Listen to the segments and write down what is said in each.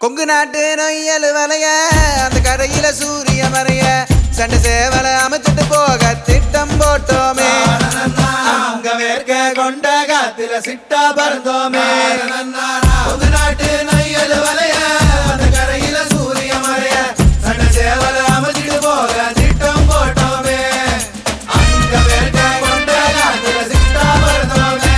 கொங்கு நாட்டு நொய்யல் வலைய அந்த கரையில சூரிய மறைய சண்டை சேவல அமைச்சிட்டு போக திட்டம் போட்டோமே அங்க வேர்க்க கொண்ட காத்துல சிட்டா பறந்தோமே பொது நாட்டு நையல் வலைய அந்த கரையில சூரிய மறைய சண்ட சேவல அமைச்சிட்டு போக திட்டம் போட்டோமே அங்க வேர்க்க கொண்ட காத்துல சிட்டா பறந்தோமே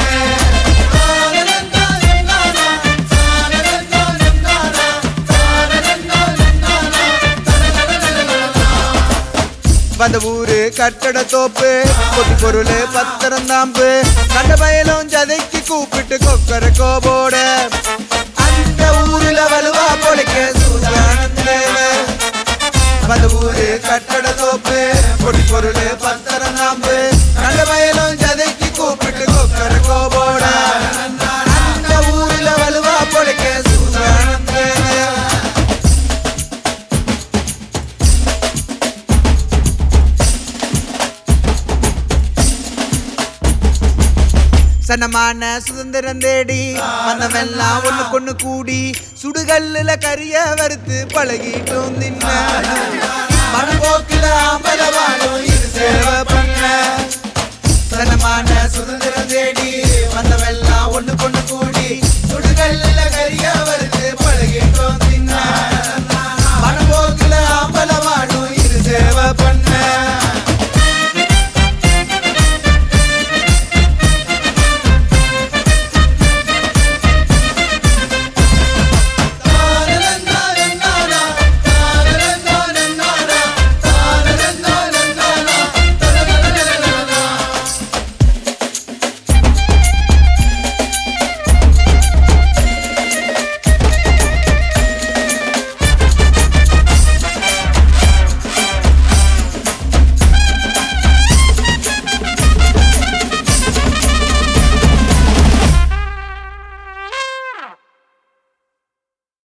வந்த ஊரு கட்டட தோப்பு கொட்டி பொருள் பத்திரம் தாம்பு கண்ட பயலும் ஜதைக்கு கூப்பிட்டு கொக்கர கோபோட அந்த ஊருல வலுவா பொழைக்க சூதானந்தேவ வந்த ஊரு கட்டட தோப்பு கொட்டி பொருள் பத்திரம் தாம்பு கண்ட பயலும் ஜதைக்கு கூப்பிட்டு கொக்கர கோபோட அந்த ஊருல வலுவா பொழைக்க சூதானந்தேவ சனமான சுதந்திரம் தேடி வந்தவெல்லாம் ஒண்ணு கொண்ணு கூடி சுடுகல்லுல கரிய வறுத்து பழகிட்டும் தின்ன மனப்போக்கில ஆம்பல வாழும் இது சேவை பண்ண சனமான சுதந்திரம் தேடி